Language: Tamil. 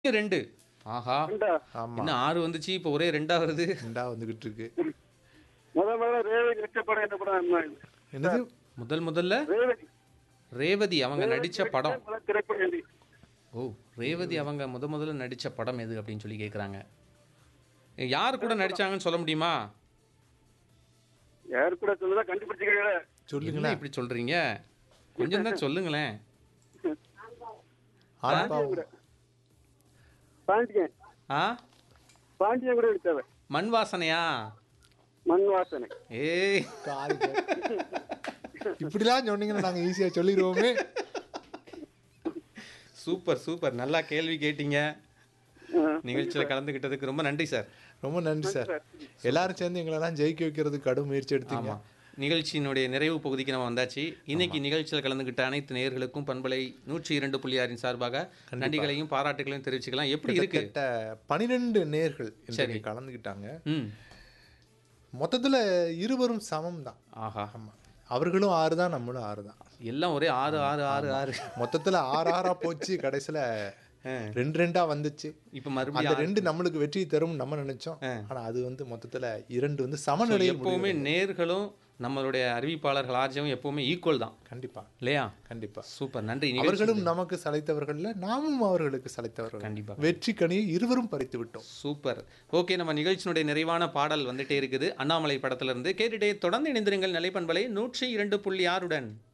ரெண்டு ஆஹா ரெண்டா ஆமா இன்னும் ஆறு வந்துச்சு இப்போ ஒரே ரெண்டா வருது ரெண்டா வந்துகிட்டு இருக்கு முத முதல்ல ரேவதி நடிச்ச படம் என்ன படம் என்ன? என்னது முதல் முதல்ல ரேவதி ரேவதி அவங்க நடிச்ச படம் முதல் திரைப்படம் எது? ஓ ரேவதி அவங்க முத முதல்ல நடிச்ச படம் எது அப்படின்னு சொல்லி கேட்குறாங்க யார் கூட நடிச்சாங்கன்னு சொல்ல முடியுமா யாரு கூட சொல்லுதா கண்டுபிடிச்சிக்கிறீங்களா என்ன சொல்லுங்களேன் இப்படி சொல்றீங்க கொஞ்சம் தான் சொல்லுங்களேன் ஆண் பாவம் பாண்டியன் ஆ பாண்டியன் கூட எடுத்தவ மண் வாசனையா மண் வாசனை ஏய் காது கேக்கு. இப்படிலாம் சொன்னீங்கன்னா நாங்க ஈஸியா சொல்லிடுவோமே சூப்பர் சூப்பர் நல்லா கேள்வி கேட்டீங்க ஆ. நிகழ்ச்சியில் கலந்துக்கிட்டதுக்கு ரொம்ப நன்றி சார் ரொம்ப நன்றி சார் எல்லாரும் சேர்ந்து எங்களெல்லாம் ஜெயிக்க வைக்கிறதுக்கு கடும் முயற்சி எடுத்தீங்க ஆமாம் நிகழ்ச்சியினுடைய நிறைவு பகுதிக்கு நம்ம வந்தாச்சு இன்னைக்கு நிகழ்ச்சியில் கலந்துக்கிட்ட அனைத்து நேயர்களுக்கும் பண்பலை நூற்றி இரண்டு புள்ளி ஆறின் சார்பாக நன்றிகளையும் பாராட்டுகளையும் தெரிவிச்சுக்கலாம் எப்படி இருக்கு கிட்ட பனிரெண்டு நேர்கள் இன்றைக்கு கலந்துக்கிட்டாங்க ம் மொத்தத்துல இருவரும் சமம் தான் ஆஹா ஆமா அவர்களும் ஆறு தான் நம்மளும் ஆறு தான் எல்லாம் ஒரே ஆறு ஆறு ஆறு ஆறு மொத்தத்துல ஆறு ஆறா போச்சு கடைசியில ரெண்டு ரெண்டா வந்துச்சு இப்போ மறுபடியும் அந்த ரெண்டு நம்மளுக்கு வெற்றி தரும் நம்ம நினைச்சோம் ஆனா அது வந்து மொத்தத்துல இரண்டு வந்து சமநிலையில் எப்பவுமே நேர்களும் நம்மளுடைய அறிவிப்பாளர்கள் ஆர்ஜவும் எப்பவுமே ஈக்குவல் தான் கண்டிப்பா இல்லையா கண்டிப்பா சூப்பர் நன்றி நிகழ்ச்சி அவர்களும் நமக்கு சளைத்தவர்கள்ல நாமும் அவர்களுக்கு சளைத்தவர்கள் கண்டிப்பா. வெற்றி கனியை இருவரும் பறித்து விட்டோம் சூப்பர் ஓகே நம்ம நிகழ்ச்சியினுடைய நிறைவான பாடல் வந்துட்டே இருக்குது அண்ணாமலை படத்துல இருந்து கேட்டுட்டே தொடர்ந்து இணைந்திருங்கள் நிலைப்பண்பலை நூற்றி இரண்டு புள்ளி ஆறுடன்